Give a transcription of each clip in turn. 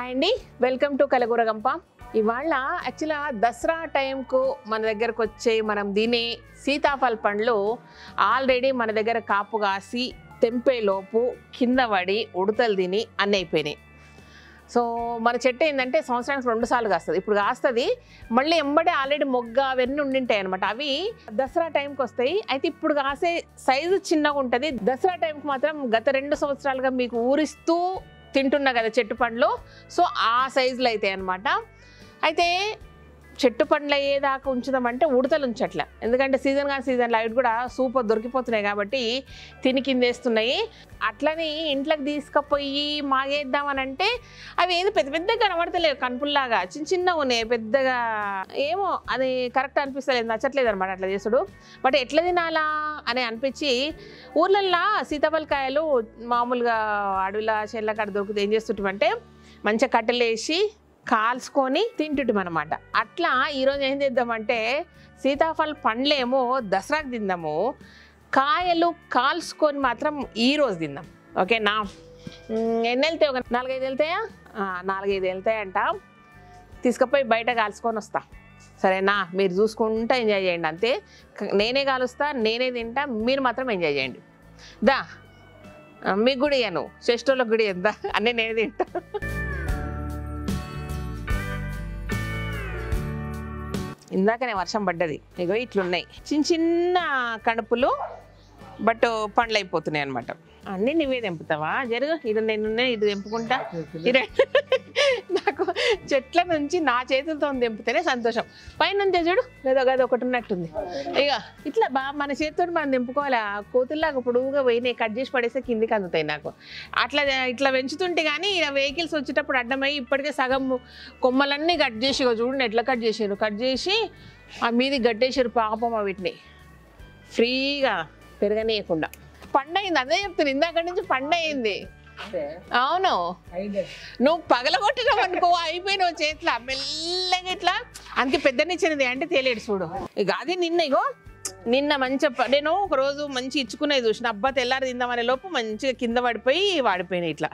hi అండి welcome to కలగూరగంప ఇవాళ యాక్చువల్గా దసరా టైంకు మన దగ్గరకు వచ్చే మనం తినే సీతాఫల పండ్లు ఆల్రెడీ మన దగ్గర కాపు కాసి తెంపేలోపు కింద పడి ఉడతలు తిని అన్నీ అయిపోయినాయి సో మన చెట్టు ఏంటంటే సంవత్సరానికి రెండు సార్లు కాస్తుంది ఇప్పుడు కాస్తుంది మళ్ళీ ఎంబడే ఆల్రెడీ మొగ్గ అవన్నీ ఉండింటాయి అనమాట అవి దసరా టైంకి వస్తాయి అయితే ఇప్పుడు కాసే సైజు చిన్నగా ఉంటుంది దసరా టైంకి మాత్రం గత రెండు సంవత్సరాలుగా మీకు ఊరిస్తూ తింటున్నా కదా చెట్టు పండ్లు సో ఆ సైజులో అయితే అనమాట అయితే చెట్టు పండ్లు అయ్యేదాకా ఉంచుదామంటే ఉడతలు ఉంచట్లే ఎందుకంటే సీజన్ కానీ సీజన్ అవి కూడా సూపర్ దొరికిపోతున్నాయి కాబట్టి తిని కిందేస్తున్నాయి అట్లని ఇంట్లోకి తీసుకుపోయి మాగేద్దామని అంటే అవి ఏది పెద్ద పెద్దగా కనబడతలేవు కనుపుల్లాగా చిన్న చిన్నగా ఉన్నాయి పెద్దగా ఏమో అది కరెక్ట్ అనిపిస్తలేదు నచ్చట్లేదు అనమాట అట్లా చేసుడు బట్ ఎట్లా తినాలా అని అనిపించి ఊర్లల్లో సీతాఫలకాయలు మామూలుగా అడవిల చెల్లకాడ దొరికితే ఏం చేస్తుంటామంటే మంచిగా కట్టెలేసి కాల్చుకొని తింటుంటాం అనమాట అట్లా ఈరోజు ఏం చేద్దామంటే సీతాఫల పండ్లేమో దసరాకు తిందాము కాయలు కాల్చుకొని మాత్రం ఈ రోజు తిందాం ఓకేనా మ్, ఎన్ని వెళ్తాయి ఒక నాలుగైదు వెళ్తాయా ఆ, నాలుగైదు వెళ్తాయంట తీసుకుపోయి బయట కాల్చుకొని వస్తా సరేనా మీరు చూసుకుంటా ఎంజాయ్ చేయండి అంతే క- నేనే కాలుస్తా నేనే తింటా మీరు మాత్రం ఎంజాయ్ చేయండి దా ఆ, మీకు కూడా ఇయ్యను శ్రేష్ఠోళ్ళకి కూడా ఇద్దా అన్నీ నేనే తింటా ఇందాకనే వర్షం పడ్డది ఇగో ఇట్లున్నాయి చిన్న చిన్న కడుపులు బట్ పండ్లు అయిపోతున్నాయి అనమాట అన్నీ నువ్వే తెంపుతావా జరుగు ఇది నేను ఇది తెంపుకుంటా ఇది నాకు చెట్ల నుంచి నా చేతులతో తెంపితేనే సంతోషం పైన చూడు ఏదో గది ఒకటి ఉన్నట్టుంది ఇక ఇట్లా బా మన చేతితో మనం తెంపుకోవాలి ఆ కోతుల్లాగా పొడుగుగా పోయినాయి కట్ చేసి పడేస్తే కిందికి అందుతాయి నాకు అట్లా ఇట్లా పెంచుతుంటే కానీ ఇలా వెహికల్స్ వచ్చేటప్పుడు అడ్డమై ఇప్పటికే సగం కొమ్మలన్నీ కట్ చేసి ఇగో చూడండి ఎట్లా కట్ చేసారు కట్ చేసి ఆ మీది గట్టేసారు పాపం ఆ వీటిని ఫ్రీగా పెరగనీయకుండా పండయింది అదే చెప్తాను ఇందాక నుంచి పండయింది అవును నువ్వు పగలగొట్టినావు అనుకో అయిపోయినావు చేతిలో మెల్లగా ఇట్లా అందుకే పెద్దనిచ్చినది అంటే తెలియదు చూడు ఇక అది నిన్న ఇగో నిన్న మంచి నేను ఒక రోజు మంచి ఇచ్చుకునేది చూసిన అబ్బా తెల్లారి తిందామనే లోపు మంచిగా కింద పడిపోయి వాడిపోయినాయి ఇట్లా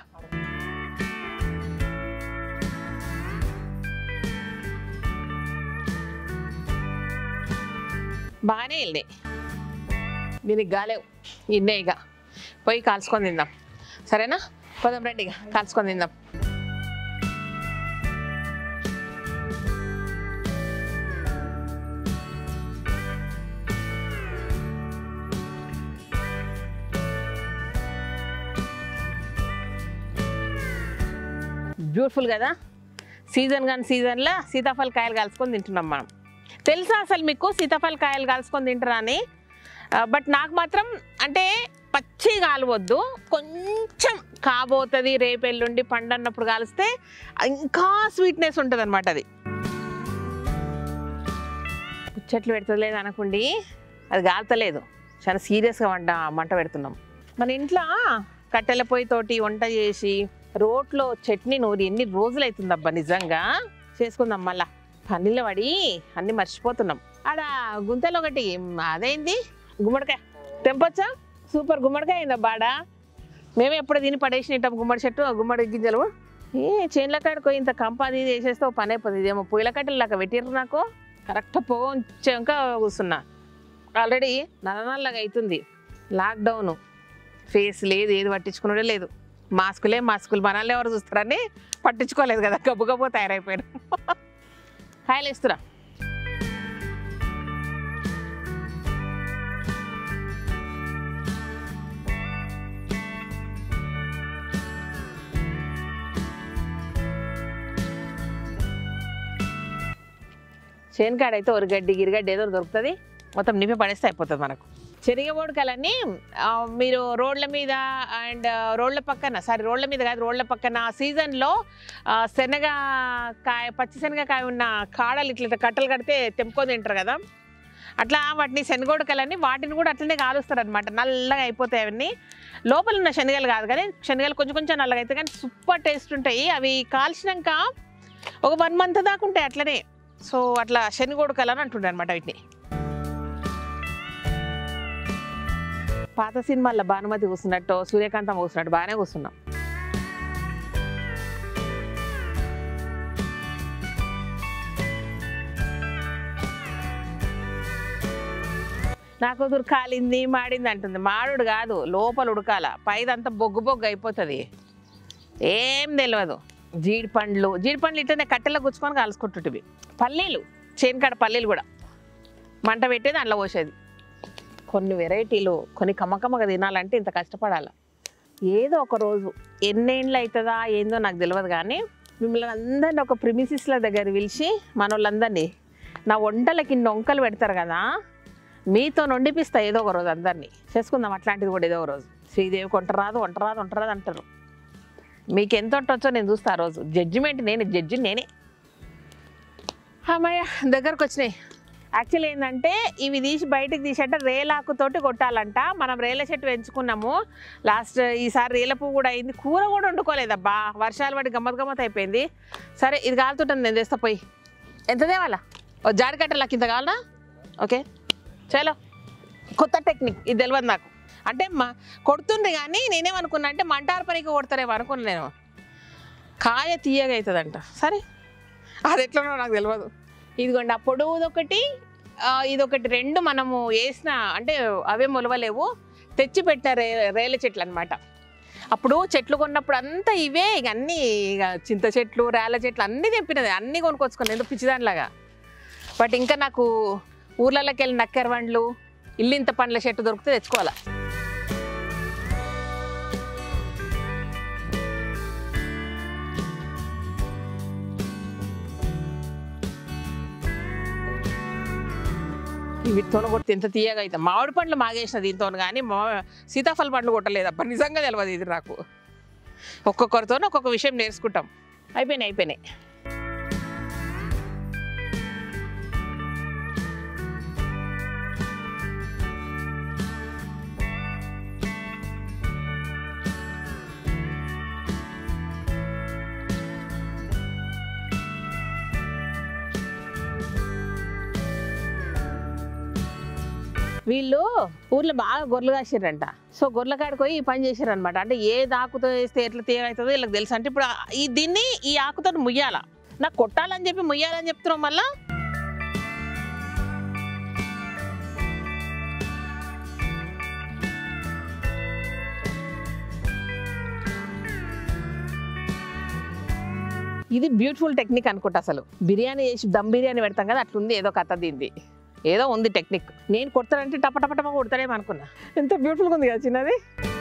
బాగానే వెళ్ళినాయి దీనికి గాలేవు ఇన్నే ఇక పోయి కాల్చుకొని తిందాం సరేనా పోదాం రండి ఇక కాల్చుకొని తిందాం బ్యూటిఫుల్ కదా సీజన్ కానీ సీజన్లో సీతాఫల కాయలు కాల్చుకొని తింటున్నాం మనం తెలుసా అసలు మీకు సీతాఫల కాయలు కాల్చుకొని తింటారా అని బట్ నాకు మాత్రం అంటే పచ్చి కాలవద్దు కొంచెం కాబోతుంది రేపు ఎల్లుండి పండు అన్నప్పుడు కాలిస్తే ఇంకా స్వీట్నెస్ ఉంటుంది అనమాట అది చెట్లు పెడతలేదు అనకుండి అది కాల్తలేదు చాలా సీరియస్గా వంట మంట పెడుతున్నాం మన ఇంట్లో కట్టెల పొయ్యి తోటి వంట చేసి రోట్లో చట్నీ నూరి ఎన్ని రోజులు అవుతుందబ్బా నిజంగా చేసుకుందాం మళ్ళా పన్నీలో పడి అన్నీ మర్చిపోతున్నాం ఆడ గుంతలో ఒకటి అదేంది గుమ్మడికాయ తెంపొచ్చా సూపర్ గుమ్మడికాయ అయిందా బాడా మేమే ఎప్పుడు తిని పడేసినట్టాం గుమ్మడి చెట్టు గుమ్మడి గింజలు ఏ చేనుల కాడికి పోయి ఇంత కంపాది చేసేస్తే ఒక పని అయిపోతుంది ఇదేమో పొయ్యిల కట్టెలు లాగా పెట్టిర్రు నాకు కరెక్ట్ పోంచాక కూర్చున్నా ఆల్రెడీ నల్లనల్లగా అవుతుంది లాక్డౌన్ ఫేస్ లేదు ఏది పట్టించుకున్నదే లేదు మాస్కులే మాస్కులు మనల్ని ఎవరు చూస్తారని పట్టించుకోలేదు కదా గబ్బు గబ్బు తయారైపోయారు కాయలు ఇస్తురా చేనుకాడ అయితే ఒక గడ్డి గిరిగడ్డి ఏదో దొరుకుతుంది మొత్తం నింపి పడేస్తే అయిపోతుంది మనకు చెరిగబోడకలన్నీ ఆ, మీరు రోడ్ల మీద అండ్ రోడ్ల పక్కన సారీ రోడ్ల మీద కాదు రోడ్ల పక్కన సీజన్లో శనగ కాయ పచ్చి శనగకాయ ఉన్న కాడలు ఇట్లా కట్టలు కడితే తెంపుకొని తింటారు కదా అట్లా వాటిని శనగోడకలని వాటిని కూడా అట్లనే కాలుస్తారు అనమాట నల్లగా అయిపోతాయి అవన్నీ లోపల ఉన్న శనగలు కాదు కానీ శనగలు కొంచెం కొంచెం నల్లగా అవుతాయి కానీ సూపర్ టేస్ట్ ఉంటాయి అవి కాల్చినాక ఒక వన్ మంత్ దాకా ఉంటాయి అట్లనే సో అట్లా శనగోడకలు అని అంటుండే అనమాట వీటిని పాత సినిమాల్లో భానుమతి కూర్చున్నట్టు సూర్యకాంతం కూర్చున్నట్టు బాగానే కూర్చున్నాం నా కూతురు కాలింది మాడింది అంటుంది మాడుడు కాదు లోపల ఉడకాల పైదంతా బొగ్గు బొగ్గు అయిపోతుంది ఏం తెలియదు జీడి పండ్లు జీడి పండ్లు ఇట్లనే కట్టెలో గుచ్చుకొని కాల్చుకుంటుంటివి పల్లీలు చేనుకాడ పల్లీలు కూడా మంట పెట్టేది అందులో పోసేది కొన్ని వెరైటీలు కొన్ని కమ్మకమ్మగా తినాలంటే ఇంత కష్టపడాలి ఏదో ఒక రోజు ఎన్నేళ్ళు అవుతుందా ఏందో నాకు తెలియదు కానీ మిమ్మల్ని అందరినీ ఒక ప్రిమిసిస్ల దగ్గర పిలిచి మన వాళ్ళందరినీ నా వంటలకి ఇన్ని వంకలు పెడతారు కదా మీతో వండిపిస్తా ఏదో ఒక రోజు అందరినీ చేసుకుందాం అట్లాంటిది కూడా ఏదో ఒక రోజు శ్రీదేవి వంట రాదు వంట రాదు వంట రాదు అంటారు మీకు ఎంత వంటొచ్చో నేను చూస్తా ఆ రోజు జడ్జిమెంట్ నేనే జడ్జి నేనే అమ్మయ్య దగ్గరకు వచ్చినాయి యాక్చువల్ ఏంటంటే ఇవి తీసి బయటకు తీసంటే రేలాకుతోటి కొట్టాలంట మనం రేల చెట్టు పెంచుకున్నాము లాస్ట్ ఈసారి రేల పువ్వు కూడా అయింది కూర కూడా వండుకోలేదబ్బా వర్షాలు పడి గమ్మత్ గమ్మత్ అయిపోయింది సరే ఇది కాలుతుంటుంది నేను తెస్తా పోయి ఎంత తేవాలా ఓ జాడికట్టలకు ఇంత కావాలా ఓకే చలో కొత్త టెక్నిక్ ఇది తెలియదు నాకు అంటే మా కొడుతుండ్రి కానీ నేనేమనుకున్నా అంటే మంటారు పనికి కొడతారేమో అనుకున్నా నేను కాయ తీయగా అవుతుందంట సరే అది ఎట్లనో నాకు తెలియదు ఇదిగోండి ఆ పొడవుది ఒకటి ఆ, ఇదొకటి రెండు మనము వేసిన అంటే అవే మొలవలేవు తెచ్చి పెట్టిన రే రేల చెట్లు అనమాట అప్పుడు చెట్లు కొన్నప్పుడు అంతా ఇవే ఇక అన్నీ ఇక చింత చెట్లు రేల చెట్లు అన్నీ తెప్పినది అన్నీ కొనుక్కొచ్చుకున్నాను ఎందుకు పిచ్చిదానిలాగా బట్ ఇంకా నాకు ఊర్లలోకి వెళ్ళి నక్కెర పండ్లు ఇల్లింత పండ్ల చెట్టు దొరికితే తెచ్చుకోవాలా వీటితో కొడితే ఎంత తీయగా అయితే మామిడి పండ్లు మాగేసిన దీంతో కానీ మా సీతాఫల పండ్లు కొట్టలేదబ్బా నిజంగా తెలియదు ఇది నాకు ఒక్కొక్కరితో ఒక్కొక్క విషయం నేర్చుకుంటాం అయిపోయినాయి అయిపోయినాయి వీళ్ళు ఊర్లో బాగా గొర్రెలు కాసిర్రంట సో గొర్రెల కాడికి పోయి ఈ పని చేసిర్రనమాట అంటే ఏ ఆకుతో వేస్తే ఎట్లా తీయగవుతుందో వీళ్ళకి తెలుసు అంటే ఇప్పుడు ఆ- ఈ దీన్ని ఈ ఆకుతో ముయ్యాల నాకు కొట్టాలని చెప్పి ముయ్యాలని చెప్తున్నాం మళ్ళా ఇది బ్యూటిఫుల్ టెక్నిక్ అనుకుంటా అసలు బిర్యానీ చేసి దమ్ బిర్యానీ పెడతాం కదా అట్లుంది ఏదో కథ దీంది ఏదో ఉంది టెక్నిక్ నేను కొడతానంటే టప టప టప కొడతానేమో అనుకున్నా ఎంత బ్యూటిఫుల్గా ఉంది కదా చిన్నది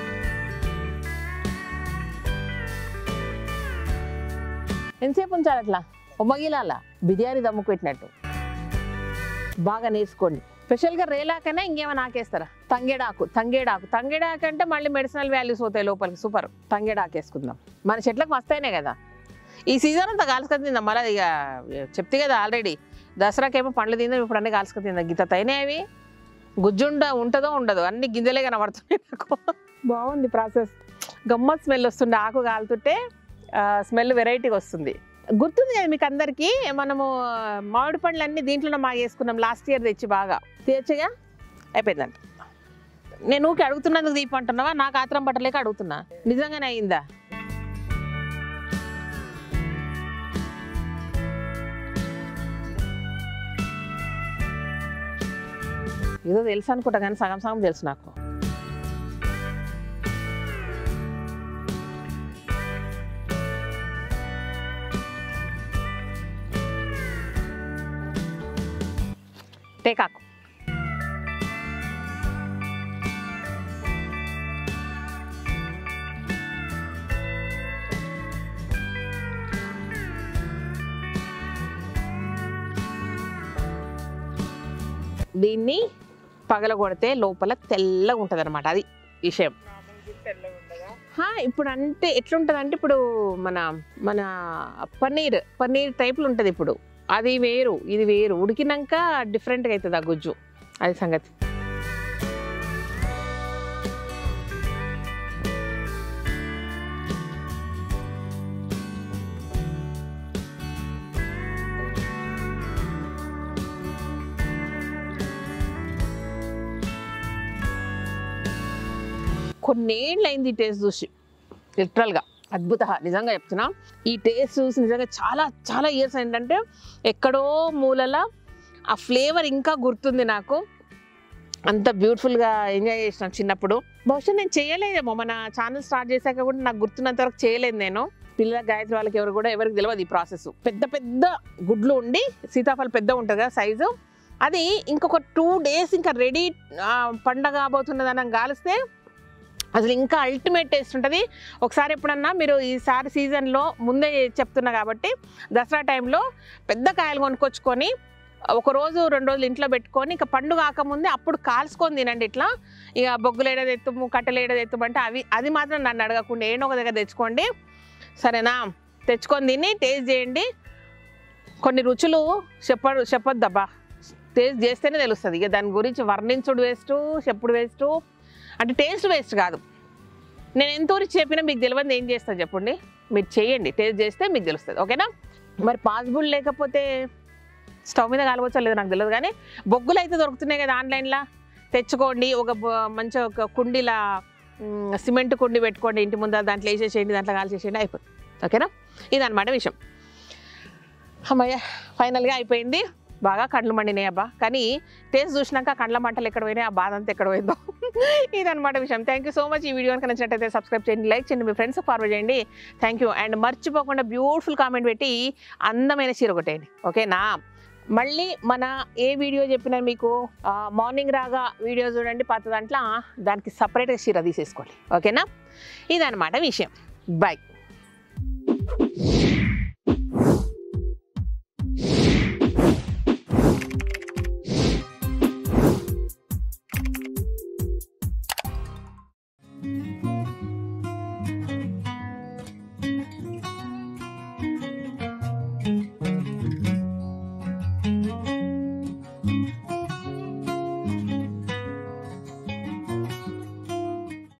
ఎంతసేపు ఉంచాలి అట్లా ఉమ్మగిలాల బిర్యానీ దమ్ముకు పెట్టినట్టు బాగా నేర్చుకోండి స్పెషల్గా రేలాకనే ఇంకేమైనా ఆకేస్తారా తంగేడాకు తంగేడాకు తంగేడాకు అంటే మళ్ళీ మెడిసినల్ వాల్యూస్ పోతాయి లోపలికి సూపర్ తంగేడాకు వేసుకుందాం మన చెట్లకు మస్తైనే కదా ఈ సీజన్ అంతా కాల్చుకొని తిందాం మళ్ళీ ఇక చెప్తే కదా ఆల్రెడీ దసరాకేమో పండ్లు తిందాం ఇప్పుడు అన్ని కాల్చుకొని తిందాం గీత తైనే అవి గుజ్జుండ ఉంటుందో ఉండదు అన్ని గింజలే కనబడుతున్నాయి నాకు బాగుంది ప్రాసెస్ గమ్మత్ స్మెల్ వస్తుంది ఆకు కాలుతుంటే స్మెల్ వెరైటీగా వస్తుంది గుర్తుంది కదా మీకు అందరికీ మనము మామిడి పండ్లు అన్ని దీంట్లోనే మాకు వేసుకున్నాం లాస్ట్ ఇయర్ తెచ్చి బాగా తీయచ్చుగా అయిపోయిందంట నేను ఊరికి అడుగుతున్నందుకు దీపం అంటున్నావా నాకు ఆత్రం పట్టలేక అడుగుతున్నా నిజంగానే అయిందా ఏదో తెలుసు అనుకుంటా కానీ సగం సగం తెలుసు నాకు టేకాకు దీన్ని పగలగొడితే లోపల తెల్లగా ఉంటుంది అనమాట అది విషయం హా, ఇప్పుడు అంటే ఎట్లుంటుంది అంటే ఇప్పుడు మన మన పన్నీర్ పన్నీర్ టైప్లో ఉంటుంది ఇప్పుడు అది వేరు ఇది వేరు ఉడికినాక డిఫరెంట్గా అవుతుంది ఆ గుజ్జు అది సంగతి కొన్నేళ్ళు అయింది ఈ టేస్ట్ చూసి లిటరల్గా అద్భుత నిజంగా చెప్తున్నా ఈ టేస్ట్ చూసి నిజంగా చాలా చాలా ఇయర్స్ ఏంటంటే ఎక్కడో మూలల ఆ ఫ్లేవర్ ఇంకా గుర్తుంది నాకు అంత బ్యూటిఫుల్గా ఎంజాయ్ చేసిన చిన్నప్పుడు బహుశా నేను చేయలేదేమో మన ఛానల్ స్టార్ట్ చేశాక కూడా నాకు గుర్తున్నంత వరకు చేయలేదు నేను పిల్లల గాయత్రి వాళ్ళకి ఎవరు కూడా ఎవరికి తెలియదు ఈ ప్రాసెస్ పెద్ద పెద్ద గుడ్లు ఉండి సీతాఫలం పెద్ద ఉంటుంది కదా సైజు అది ఇంకొక టూ డేస్ ఇంకా రెడీ పండగ కాబోతున్నదని కాలిస్తే అసలు ఇంకా అల్టిమేట్ టేస్ట్ ఉంటుంది ఒకసారి ఎప్పుడన్నా మీరు ఈసారి సీజన్లో ముందే చెప్తున్నా కాబట్టి దసరా టైంలో పెద్ద కాయలు కొనుక్కొచ్చుకొని ఒక రోజు రెండు రోజులు ఇంట్లో పెట్టుకొని ఇంకా పండు కాకముందే అప్పుడు కాల్చుకొని తినండి ఇట్లా ఇక బొగ్గులేడది ఎత్తుము కట్టెలేడది ఎత్తుము అంటే అవి అది మాత్రం నన్ను అడగకుండా ఏడో ఒక దగ్గర తెచ్చుకోండి సరేనా తెచ్చుకొని తిని టేస్ట్ చేయండి కొన్ని రుచులు చెప్ప చెప్పొద్దబ్బా టేస్ట్ చేస్తేనే తెలుస్తుంది ఇక దాని గురించి వర్ణించుడు వేస్ట్ చెప్పుడు వేస్ట్ అంటే టేస్ట్ వేస్ట్ కాదు నేను ఎంత ఊరికి చెప్పినా మీకు తెలియదు ఏం చేస్తాను చెప్పండి మీరు చేయండి టేస్ట్ చేస్తే మీకు తెలుస్తుంది ఓకేనా మరి పాసిబుల్ లేకపోతే స్టవ్ మీద కాలవచ్చో లేదో నాకు తెలియదు కానీ బొగ్గులు అయితే దొరుకుతున్నాయి కదా ఆన్లైన్లో తెచ్చుకోండి ఒక బ- మంచి ఒక కుండీలా మ్, సిమెంట్ కుండి పెట్టుకోండి ఇంటి ముందర దాంట్లో వేసేసేయండి దాంట్లో కాల్చేసేయండి అయిపోతుంది ఓకేనా ఇదన్నమాట విషయం అమ్మయ్య ఫైనల్గా అయిపోయింది బాగా కండ్లు మండినాయి అబ్బా కానీ టేస్ట్ చూసినాక కండ్ల మంటలు ఎక్కడ పోయినాయి ఆ బాధ అంతా ఎక్కడ పోయిందో ఇదన్నమాట విషయం థ్యాంక్ యూ సో మచ్ ఈ వీడియో కనుక నచ్చినట్టయితే సబ్స్క్రైబ్ చేయండి లైక్ చేయండి మీ ఫ్రెండ్స్ ఫార్వర్డ్ చేయండి థ్యాంక్ యూ అండ్ మర్చిపోకుండా బ్యూటిఫుల్ కామెంట్ పెట్టి అందమైన చీర కొట్టేయండి ఓకేనా మళ్ళీ మన ఏ వీడియో చెప్పినా మీకు మార్నింగ్ రాగా వీడియో చూడండి పాత దాంట్లో దానికి సపరేట్గా చీర తీసేసుకోండి ఓకేనా ఇదన్నమాట విషయం బాయ్